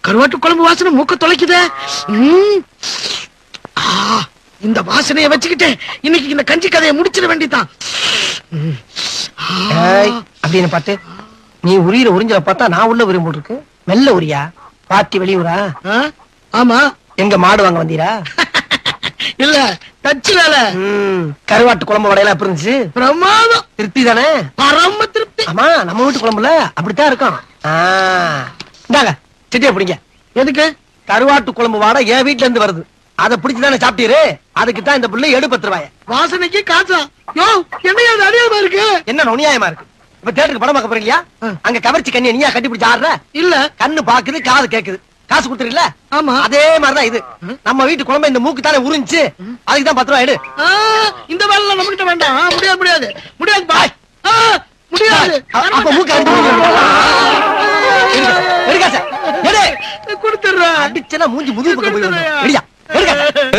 கருவாட்டு குழம்பு வாசனை மூக்க தொலைக்குதே ம். ஆ, இந்த வாசனைய வச்சுக்கிட்டு இன்னைக்கு இந்த கஞ்சி கதையை முடிச்சிட வேண்டியதான் ம். ஆ. ஏய், அப்படின்னு பார்த்து நீ உரியிற உறிஞ்சல பார்த்தா நான் உள்ள உரியும் போட்டுருக்கு மெல்ல உரியா பாட்டி வெளியூரா ஆ? ஆமா எங்க மாடு வாங்க வந்தீரா இல்ல தச்சு வேலை ம், கருவாட்டு குழம்பு வடையெல்லாம் எப்படி இருந்துச்சு பிரமாதம் திருப்தி தானே பரம திருப்தி ஆமா நம்ம வீட்டு குழம்புல அப்படித்தான் இருக்கும் ஆ, இந்தாங்க சிட்டியை பிடிங்க எதுக்கு கருவாட்டு குழம்பு வாடை என் வீட்ல இருந்து வருது அதை பிடிச்சு தானே சாப்பிட்டீரு அதுக்கு தான் இந்த புள்ள எடு பத்து ரூபாய வாசனைக்கு காசா யோ என்னையா அது அநியாயமா இருக்கு என்ன நுணியாயமா இருக்கு இப்ப தேட்டருக்கு படம் பார்க்க போறீங்களா ஆ. அங்க கவர்ச்சி கண்ணியை நீயா கட்டி பிடிச்சு ஆடுற இல்ல கண்ணு பாக்குது காது கேக்குது காசு கொடுத்துருல ஆமா அதே மாதிரிதான் இது நம்ம வீட்டு குழம்பு இந்த மூக்கு தானே உறிஞ்சு அதுக்கு தான் பத்து ரூபாய் எடு ஆ, இந்த வேலை நம்ம கிட்ட வேண்டாம் ஆ, முடியாது முடியாது முடியாது பாய் ஆ, முடியாது அ- அப்ப மூக்கு அடிச்சு எடுக்காச எடு கொடுத்துடுறேன் அடிச்சனா மூஞ்சி முதுகு பக்கம் போய் விழுந்துரும். எடுயா எடுக்காச